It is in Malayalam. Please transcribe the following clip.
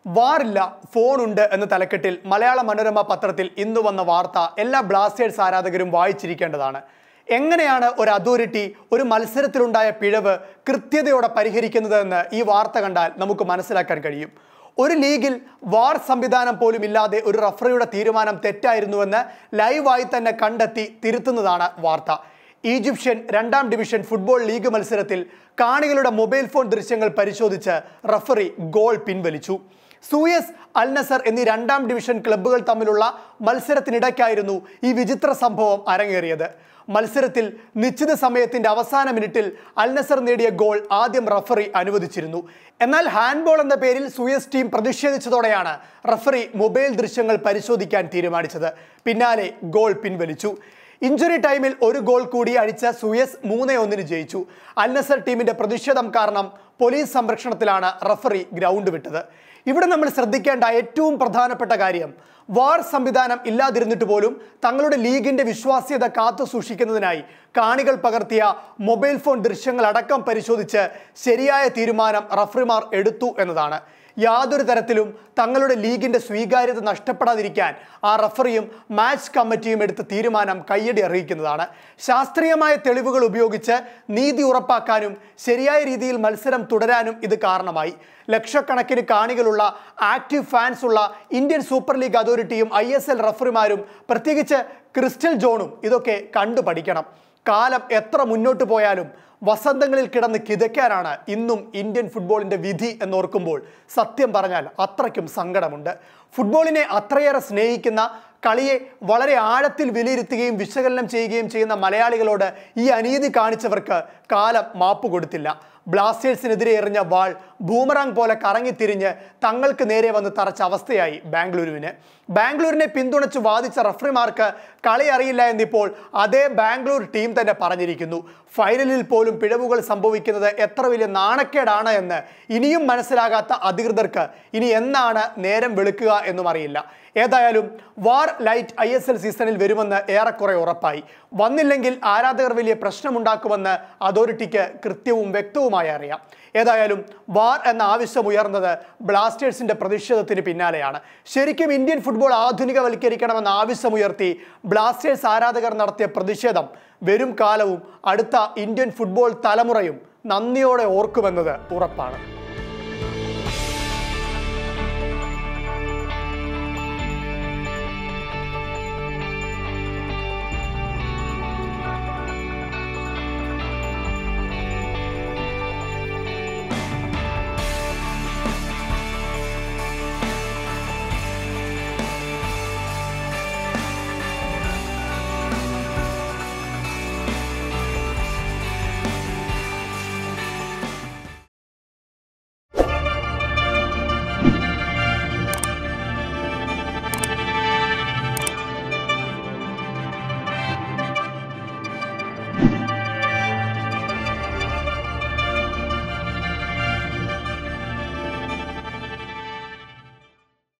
വാറില്ല ഫോണുണ്ട് എന്ന തലക്കെട്ടിൽ മലയാള മനോരമ പത്രത്തിൽ ഇന്ന് വന്ന വാർത്ത എല്ലാ ബ്ലാസ്റ്റേഴ്സ് ആരാധകരും വായിച്ചിരിക്കേണ്ടതാണ് എങ്ങനെയാണ് ഒരു അതോറിറ്റി ഒരു മത്സരത്തിലുണ്ടായ പിഴവ് കൃത്യതയോടെ പരിഹരിക്കുന്നത് എന്ന് ഈ വാർത്ത കണ്ടാൽ നമുക്ക് മനസ്സിലാക്കാൻ കഴിയും ഒരു ലീഗിൽ വാർ സംവിധാനം പോലും ഇല്ലാതെ ഒരു റഫറിയുടെ തീരുമാനം തെറ്റായിരുന്നുവെന്ന് ലൈവായി തന്നെ കണ്ടെത്തി തിരുത്തുന്നതാണ് വാർത്ത ഈജിപ്ഷ്യൻ രണ്ടാം ഡിവിഷൻ ഫുട്ബോൾ ലീഗ് മത്സരത്തിൽ കാണികളുടെ മൊബൈൽ ഫോൺ ദൃശ്യങ്ങൾ പരിശോധിച്ച് റഫറി ഗോൾ പിൻവലിച്ചു സൂയസ് അൽ നസർ എന്നീ രണ്ടാം ഡിവിഷൻ ക്ലബ്ബുകൾ തമ്മിലുള്ള മത്സരത്തിനിടയ്ക്കായിരുന്നു ഈ വിചിത്ര സംഭവം അരങ്ങേറിയത് മത്സരത്തിൽ നിശ്ചിത സമയത്തിന്റെ അവസാന മിനിറ്റിൽ അൽ നസർ നേടിയ ഗോൾ ആദ്യം റഫറി അനുവദിച്ചിരുന്നു എന്നാൽ ഹാൻഡ്ബോൾ എന്ന പേരിൽ സൂയസ് ടീം പ്രതിഷേധിച്ചതോടെയാണ് റഫറി മൊബൈൽ ദൃശ്യങ്ങൾ പരിശോധിക്കാൻ തീരുമാനിച്ചത് പിന്നാലെ ഗോൾ പിൻവലിച്ചു ഇഞ്ചുറി ടൈമിൽ ഒരു ഗോൾ കൂടി അടിച്ച സൂയസ് മൂന്നേ ഒന്നിന് ജയിച്ചു അൽ നസർ ടീമിന്റെ പ്രതിഷേധം കാരണം പോലീസ് സംരക്ഷണത്തിലാണ് റഫറി ഗ്രൗണ്ട് വിട്ടത് ഇവിടെ നമ്മൾ ശ്രദ്ധിക്കേണ്ട ഏറ്റവും പ്രധാനപ്പെട്ട കാര്യം വാർ സംവിധാനം ഇല്ലാതിരുന്നിട്ട് പോലും തങ്ങളുടെ ലീഗിന്റെ വിശ്വാസ്യത കാത്തു സൂക്ഷിക്കുന്നതിനായി കാണികൾ പകർത്തിയ മൊബൈൽ ഫോൺ ദൃശ്യങ്ങൾ അടക്കം പരിശോധിച്ച് ശരിയായ തീരുമാനം റഫറിമാർ എടുത്തു എന്നതാണ് യാതൊരു തരത്തിലും തങ്ങളുടെ ലീഗിന്റെ സ്വീകാര്യത നഷ്ടപ്പെടാതിരിക്കാൻ ആ റഫറിയും മാച്ച് കമ്മിറ്റിയും എടുത്ത തീരുമാനം കയ്യടി അറിയിക്കുന്നതാണ് ശാസ്ത്രീയമായ തെളിവുകൾ ഉപയോഗിച്ച് നീതി ഉറപ്പാക്കാനും ശരിയായ രീതിയിൽ മത്സരം തുടരാനും ഇത് കാരണമായി ലക്ഷക്കണക്കിന് കാണികളുള്ള ആക്റ്റീവ് ഫാൻസ് ഉള്ള ഇന്ത്യൻ സൂപ്പർ ലീഗ് അതോറിറ്റിയും ഐ എസ് എൽ റഫറിമാരും പ്രത്യേകിച്ച് ക്രിസ്റ്റൽ ജോണും ഇതൊക്കെ കണ്ടു പഠിക്കണം കാലം എത്ര മുന്നോട്ട് പോയാലും വസന്തങ്ങളിൽ കിടന്ന് കിതയ്ക്കാനാണ് ഇന്നും ഇന്ത്യൻ ഫുട്ബോളിന്റെ വിധി എന്നോർക്കുമ്പോൾ സത്യം പറഞ്ഞാൽ അത്രയ്ക്കും സങ്കടമുണ്ട് ഫുട്ബോളിനെ അത്രയേറെ സ്നേഹിക്കുന്ന കളിയെ വളരെ ആഴത്തിൽ വിലയിരുത്തുകയും വിശകലനം ചെയ്യുകയും ചെയ്യുന്ന മലയാളികളോട് ഈ അനീതി കാണിച്ചവർക്ക് കാലം മാപ്പ് കൊടുത്തില്ല ബ്ലാസ്റ്റേഴ്സിനെതിരെ എറിഞ്ഞ വാൾ ബൂമറാങ് പോലെ കറങ്ങിത്തിരിഞ്ഞ് തങ്ങൾക്ക് നേരെ വന്ന് തറച്ച അവസ്ഥയായി ബാംഗ്ലൂരുവിന് ബാംഗ്ലൂരിനെ പിന്തുണച്ച് വാദിച്ച റഫറിമാർക്ക് കളി അറിയില്ല എന്നിപ്പോൾ അതേ ബാംഗ്ലൂർ ടീം തന്നെ പറഞ്ഞിരിക്കുന്നു ഫൈനലിൽ പോലും പിഴവുകൾ സംഭവിക്കുന്നത് എത്ര വലിയ നാണക്കേടാണ് എന്ന് ഇനിയും മനസ്സിലാകാത്ത അധികൃതർക്ക് ഇനി എന്നാണ് നേരം വെളുക്കുക എന്നും അറിയില്ല ഏതായാലും VAR light I S L സീസണിൽ വരുമെന്ന് ഏറെക്കുറെ ഉറപ്പായി വന്നില്ലെങ്കിൽ ആരാധകർ വലിയ പ്രശ്നമുണ്ടാക്കുമെന്ന് അതോറിറ്റിക്ക് കൃത്യവും വ്യക്തവുമായി അറിയാം ഏതായാലും വാർ എന്ന ആവശ്യം ഉയർന്നത് ബ്ലാസ്റ്റേഴ്സിന്റെ പ്രതിഷേധത്തിന് പിന്നാലെയാണ് ശരിക്കും ഇന്ത്യൻ ഫുട്ബോൾ ആധുനികവൽക്കരിക്കണമെന്ന ആവശ്യമുയർത്തി ബ്ലാസ്റ്റേഴ്സ് ആരാധകർ നടത്തിയ പ്രതിഷേധം വരും കാലവും അടുത്ത ഇന്ത്യൻ ഫുട്ബോൾ തലമുറയും നന്ദിയോടെ ഓർക്കുമെന്നത് ഉറപ്പാണ്